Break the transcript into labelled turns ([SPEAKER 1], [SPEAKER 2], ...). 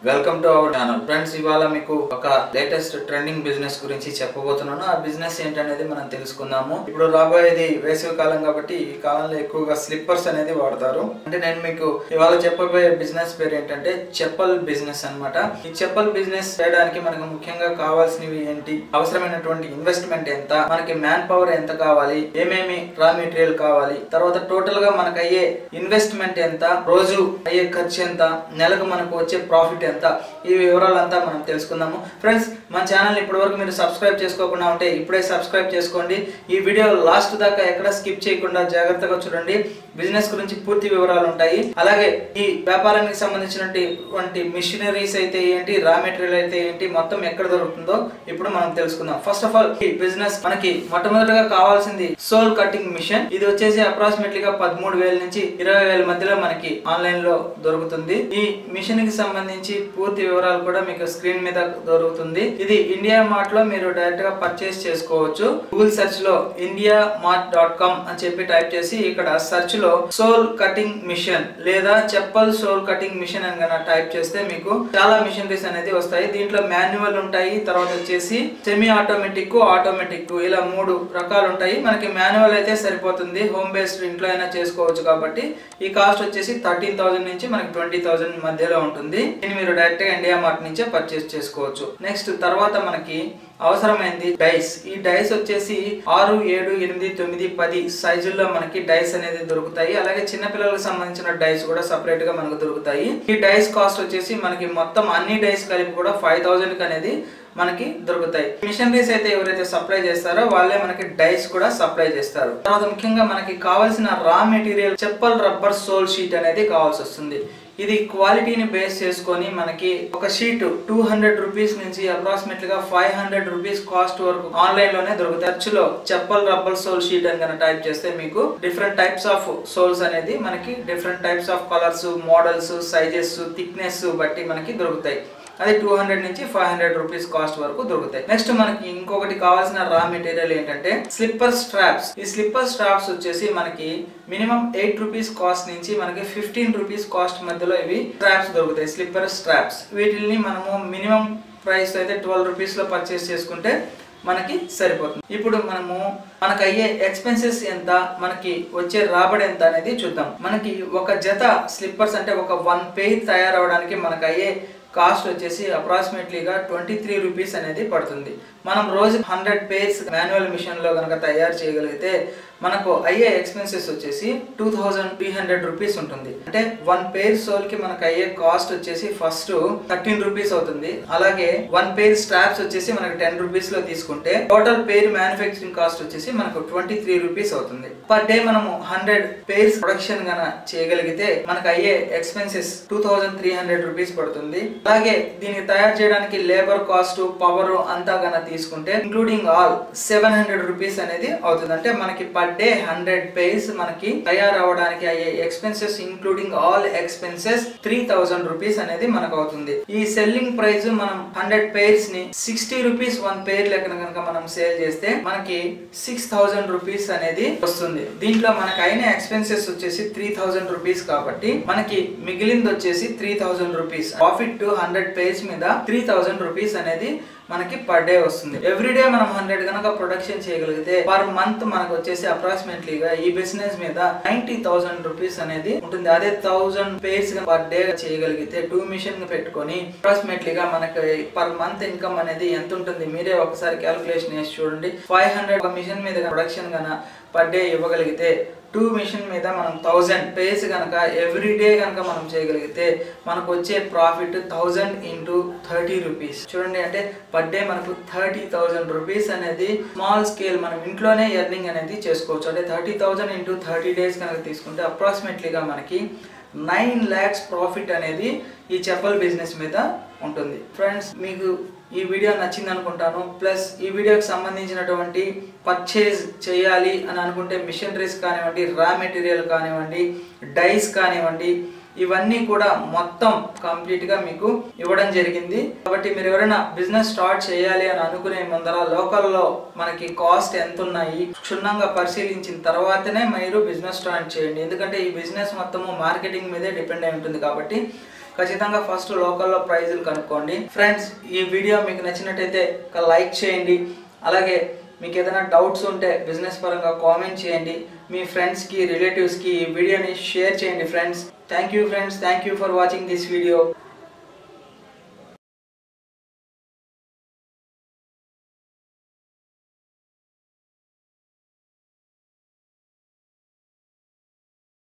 [SPEAKER 1] welcome to our channel friends ఇవాళ మీకు ఒక లేటెస్ట్ ట్రెండింగ్ బిజినెస్ గురించి చెప్పబోతున్నాను ఆ బిజినెస్ ఏంటనేది మనం తెలుసుకుందాము ఇప్పుడు రాబోయేది వేసవి కాలం కాబట్టి ఈ కాలంలో ఎక్కువగా స్లిప్పర్స్ అనేది వాడతారు అంటే నేను మీకు ఇవాళ చెప్పబోయే బిజినెస్ పేరు ఏంటంటే చెప్పల్ బిజినెస్ అన్నమాట ఈ చెప్పల్ బిజినెస్ చేయడానికి మనకు ముఖ్యంగా కావాల్సినవి ఏంటి అవసరమైనటువంటి ఇన్వెస్ట్మెంట్ ఎంత మనకి మ్యాన్ పవర్ ఎంత కావాలి ఏమేమి రా మెటీరియల్ కావాలి తర్వాత టోటల్ గా మనకు అయ్యే ఇన్వెస్ట్మెంట్ ఎంత రోజు అయ్యే ఖర్చు ఎంత నెలకు మనకు వచ్చే ప్రాఫిట్ ఎంత ఈ వివరాలంతా మనం తెలుసుకుందాము ఫ్రెండ్స్ మన ఛానల్ ఇప్పటి వరకు మీరు సబ్స్క్రైబ్ చేసుకోకుండా ఉంటే ఇప్పుడే సబ్స్క్రైబ్ చేసుకోండి ఈ వీడియో లాస్ట్ దాకా ఎక్కడ స్కిప్ చేయకుండా జాగ్రత్తగా చూడండి బిజినెస్ గురించి పూర్తి వివరాలు ఉంటాయి అలాగే ఈ వ్యాపారానికి సంబంధించినటువంటి మిషనరీస్ అయితే ఏంటి రా మెటీరియల్ అయితే ఏంటి మొత్తం ఎక్కడ దొరుకుతుందో ఇప్పుడు మనం తెలుసుకుందాం ఫస్ట్ ఆఫ్ ఆల్ ఈ బిజినెస్ మనకి మొట్టమొదటిగా కావాల్సింది సోల్ కటింగ్ మిషన్ ఇది వచ్చేసి అప్రాక్సిమేట్లీ గా పదమూడు వేల నుంచి ఇరవై వేల మధ్యలో మనకి ఆన్లైన్ లో దొరుకుతుంది ఈ మిషన్ కి సంబంధించి పూర్తి వివరాలు కూడా మీకు స్క్రీన్ మీద దొరుకుతుంది ఇది ఇండియా మార్ట్ లో మీరు డైరెక్ట్ గా పర్చేస్ చేసుకోవచ్చు గూగుల్ సెర్చ్ లో ఇండియా మార్ట్ డాట్ కామ్ అని చెప్పి టైప్ చేసి ఇక్కడ సెర్చ్ లో సోల్ కటింగ్ మిషన్ లేదా చెప్పల్ సోల్ కటింగ్ మిషన్ అని కనుక టైప్ చేస్తే మీకు చాలా మిషనరీస్ అనేది వస్తాయి దీంట్లో మాన్యువల్ ఉంటాయి తర్వాత వచ్చేసి సెమీ ఆటోమేటిక్ ఆటోమేటిక్ ఇలా మూడు రకాలు ఉంటాయి మనకి మాన్యువల్ అయితే సరిపోతుంది హోమ్ బేస్డ్ ఇంట్లో అయినా చేసుకోవచ్చు కాబట్టి ఈ కాస్ట్ వచ్చేసి థర్టీన్ థౌసండ్ నుంచి మనకి ట్వంటీ థౌసండ్ మధ్యలో ఉంటుంది దీన్ని మీరు డైరెక్ట్ గా ఇండియా మార్ట్ నుంచే పర్చేస్ చేసుకోవచ్చు నెక్స్ట్ తర్వాత మనకి అవసరమైంది డైస్ ఈ డైస్ వచ్చేసి ఆరు ఏడు ఎనిమిది తొమ్మిది పది సైజుల్లో మనకి డైస్ అనేది దొరుకుతాయి అలాగే చిన్నపిల్లలకు సంబంధించిన డైస్ కూడా సపరేట్ గా మనకు దొరుకుతాయి ఈ డైస్ కాస్ట్ వచ్చేసి మనకి మొత్తం అన్ని డైస్ కలిపి కూడా ఫైవ్ థౌసండ్ అనేది మనకి దొరుకుతాయి మిషనరీస్ అయితే ఎవరైతే సప్లై చేస్తారో వాళ్ళే మనకి డైస్ కూడా సప్లై చేస్తారు తర్వాత ముఖ్యంగా మనకి కావాల్సిన raw material chappal rubber sole sheet అనేది కావాల్సి వస్తుంది ఇది క్వాలిటీని బేస్ చేసుకొని మనకి ఒక షీట్ టూ హండ్రెడ్ రూపీస్ నుంచి అప్రాక్సిమేట్లీ గా ఫైవ్ హండ్రెడ్ రూపీస్ కాస్ట్ వరకు ఆన్లైన్ లోనే దొరుకుతాయి ఖర్చులో చెప్పల్ రబ్బర్ సోల్ షీట్ అని కనుక టైప్ చేస్తే మీకు డిఫరెంట్ టైప్స్ ఆఫ్ సోల్స్ అనేది మనకి different types of colours models sizes thickness బట్టి మనకి దొరుకుతాయి అది టూ హండ్రెడ్ నుంచి ఫైవ్ హండ్రెడ్ రూపీస్ కాస్ట్ వరకు దొరుకుతాయి నెక్స్ట్ మనకి ఇంకొకటి కావాల్సిన రా మెటీరియల్ ఏంటంటే స్లిప్పర్ స్ట్రాప్స్ ఈ స్లిప్పర్ స్ట్రాప్స్ వచ్చేసి మనకి మినిమం ఎయిట్ రూపీస్ కాస్ట్ నుంచి మనకి ఫిఫ్టీన్ రూపీస్ కాస్ట్ మధ్యలో ఇవి స్ట్రాప్స్ దొరుకుతాయి స్లిప్పర్ స్ట్రాప్స్ వీటిని మనము మినిమం ప్రైస్ అయితే ట్వెల్వ్ రూపీస్ లో పర్చేస్ చేసుకుంటే మనకి సరిపోతుంది ఇప్పుడు మనము మనకు అయ్యే ఎక్స్పెన్సెస్ ఎంత మనకి వచ్చే రాబడి ఎంత అనేది చూద్దాం మనకి ఒక జత స్లిప్పర్స్ అంటే ఒక వన్ పేజ్ తయారవడానికి మనకు అయ్యే కాస్ట్ వచ్చేసి అప్రాక్సిమేట్లీగా ట్వంటీ త్రీ రూపీస్ అనేది పడుతుంది మనం రోజు హండ్రెడ్ పేర్స్ మాన్యువల్ మిషన్లో కనుక తయారు చేయగలిగితే మనకు అయ్యే ఎక్స్పెన్సెస్ వచ్చేసి two thousand three hundred rupees ఉంటుంది అంటే వన్ పేర్ సోల్ కి మనకు అయ్యే కాస్ట్ వచ్చేసి ఫస్ట్ థర్టీన్ రూపీస్ అవుతుంది అలాగే వన్ పేర్ స్ట్రాప్స్ వచ్చేసి మనకు టెన్ రూపీస్ లో తీసుకుంటే టోటల్ పేర్ మ్యానుఫ్యాక్చరింగ్ కాస్ట్ వచ్చేసి మనకు ట్వంటీ త్రీ రూపీస్ అవుతుంది పర్ డే మనము హండ్రెడ్ పేర్స్ ప్రొడక్షన్ గన చేయగలిగితే మనకు అయ్యే expenses two thousand three hundred rupees పడుతుంది అలాగే దీనికి తయారు చేయడానికి లేబర్ కాస్ట్ పవర్ అంతా గన తీసుకుంటే including all seven hundred rupees అనేది అవుతుంది అంటే మనకి పర్ డే హండ్రెడ్ పేస్ మనకి తయారవడానికి అయ్యే expenses including all expenses three thousand rupees అనేది మనకు అవుతుంది ఈ సెల్లింగ్ ప్రైస్ మనం హండ్రెడ్ పేర్స్ ని సిక్స్టీ రూపీస్ వన్ పేర్ లెక్కన కనుక మనం సేల్ చేస్తే మనకి సిక్స్ థౌసండ్ రూపీస్ అనేది వస్తుంది దీంట్లో మనకి అయిన ఎక్స్పెన్సెస్ వచ్చేసి త్రీ థౌసండ్ రూపీస్ కాబట్టి మనకి మిగిలింది వచ్చేసి three thousand rupees profit hundred pairs మీద త్రీ థౌసండ్ రూపీస్ అనేది మనకి పర్ డే వస్తుంది ఎవ్రీ డే మనం హండ్రెడ్ కనుక ప్రొడక్షన్ చేయగలిగితే పర్ మంత్ మనకు వచ్చేసి అప్రాక్సిమేట్లీగా ఈ బిజినెస్ మీద నైన్టీ థౌసండ్ రూపీస్ అనేది ఉంటుంది అదే థౌసండ్ పేర్స్ పర్ డే చేయగలిగితే టూ మిషన్ పెట్టుకొని అప్రాక్సిమేట్లీగా మనకి పర్ మంత్ ఇన్కమ్ అనేది ఎంత ఉంటుంది మీరే ఒకసారి క్యాలిక్యులేషన్ వేసి చూడండి ఫైవ్ హండ్రెడ్ ఒక మిషన్ మీద ప్రొడక్షన్ కన్నా పర్ డే ఇవ్వగలిగితే టూ మిషన్ మీద మనం థౌజండ్ పేస్ కనుక ఎవ్రీ డే కనుక మనం చేయగలిగితే మనకు వచ్చే profit thousand into thirty rupees చూడండి అంటే పర్ డే మనకు థర్టీ థౌజండ్ రూపీస్ అనేది స్మాల్ స్కేల్ మనం ఇంట్లోనే ఎర్నింగ్ అనేది చేసుకోవచ్చు అంటే thirty thousand into thirty days కనుక తీసుకుంటే అప్రాక్సిమేట్లీగా మనకి నైన్ ల్యాక్స్ ప్రాఫిట్ అనేది ఈ చెప్పల్ బిజినెస్ మీద ఉంటుంది ఫ్రెండ్స్ మీకు ఈ వీడియో నచ్చింది అనుకుంటాను ప్లస్ ఈ వీడియోకి సంబంధించినటువంటి పర్చేజ్ చేయాలి అని అనుకుంటే మిషనరీస్ కానివ్వండి రా మెటీరియల్ కానివ్వండి డైస్ కానివ్వండి ఇవన్నీ కూడా మొత్తం కంప్లీట్గా మీకు ఇవ్వడం జరిగింది కాబట్టి మీరు ఎవరైనా బిజినెస్ స్టార్ట్ చేయాలి అని అనుకునే ముందర లోకల్లో మనకి కాస్ట్ ఎంత ఉన్నాయి క్షుణ్ణంగా పరిశీలించిన తర్వాతనే మీరు బిజినెస్ స్టార్ట్ చేయండి ఎందుకంటే ఈ బిజినెస్ మొత్తము మార్కెటింగ్ మీదే డిపెండ్ అయి ఉంటుంది కాబట్టి ఖచ్చితంగా ఫస్ట్ లోకల్లో ప్రైజులు కనుక్కోండి ఫ్రెండ్స్ ఈ వీడియో మీకు నచ్చినట్టయితే ఒక లైక్ చేయండి అలాగే మీకు ఏదైనా డౌట్స్ ఉంటే బిజినెస్ పరంగా కామెంట్ చేయండి మీ ఫ్రెండ్స్కి రిలేటివ్స్కి ఈ వీడియోని షేర్ చేయండి friends thank you friends thank you for watching this video